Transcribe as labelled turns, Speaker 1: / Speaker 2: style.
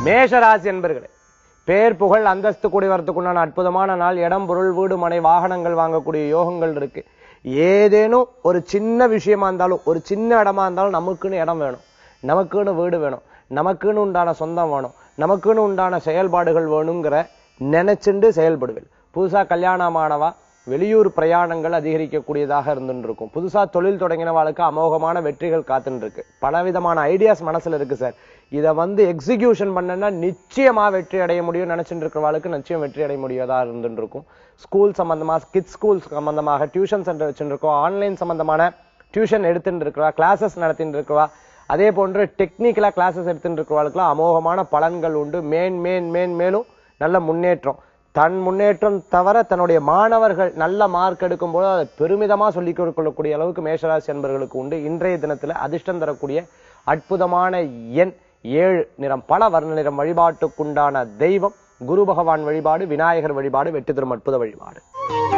Speaker 1: மேஷராசி என்பர்களே பேர் புகழ் அந்தஸ்து கூடி வரத்துக்குண்டான அற்புதமான நாள் இடம் பொருள் வீடு மனை வாகனங்கள் வாங்கக்கூடிய யோகங்கள் இருக்கு ஏதேனும் ஒரு சின்ன விஷயமா இருந்தாலும் ஒரு சின்ன இடமா இருந்தாலும் நமக்குன்னு இடம் வேணும் நமக்குன்னு வீடு வேணும் நமக்குன்னு உண்டான சொந்தம் வேணும் நமக்குன்னு உண்டான செயல்பாடுகள் வேணுங்கிற நினைச்சுண்டு செயல்படுவேன் புதுசா கல்யாணமானவா வெளியூர் பிரயாணங்கள் அதிகரிக்கக்கூடியதாக இருந்துட்டு இருக்கும் புதுசா தொழில் தொடங்கினவாளுக்கு அமோகமான வெற்றிகள் காத்துட்டு இருக்கு பலவிதமான ஐடியாஸ் மனசுல இருக்கு சார் இதை வந்து எக்ஸிகியூஷன் பண்ணனா நிச்சயமா வெற்றி அடைய முடியும் நினைச்சிட்டு இருக்கிறவாளுக்கு நிச்சயம் வெற்றி அடைய முடியாதா இருந்துட்டு இருக்கும் ஸ்கூல் சம்பந்தமா கிட்ஸ் ஸ்கூல் சம்பந்தமாக டியூஷன் சென்டர் வச்சுட்டு இருக்கோம் ஆன்லைன் சம்பந்தமான டியூஷன் எடுத்துட்டு இருக்கிறவா கிளாஸஸ் நடத்திட்டு இருக்கிறவா அதே போன்று டெக்னிக்கலா கிளாஸஸ் எடுத்துட்டு இருக்கிறவர்களுக்குலாம் அமோகமான பலன்கள் உண்டு மேன் மேன் மேன் மேலும் நல்ல முன்னேற்றம் தன் முன்னேற்றம் தவிர தன்னுடைய மாணவர்கள் நல்ல மார்க் எடுக்கும்போது அதை பெருமிதமா சொல்லிக் கொள்ளக்கூடிய அளவுக்கு மேஷராசி என்பவர்களுக்கு உண்டு இன்றைய தினத்துல அதிர்ஷ்டம் தரக்கூடிய அற்புதமான எண் ஏழு நிறம் பல வர்ண நிறம் வழிபாட்டுக்குண்டான தெய்வம் குரு பகவான் வழிபாடு விநாயகர் வழிபாடு வெற்றி தரும் அற்புத வழிபாடு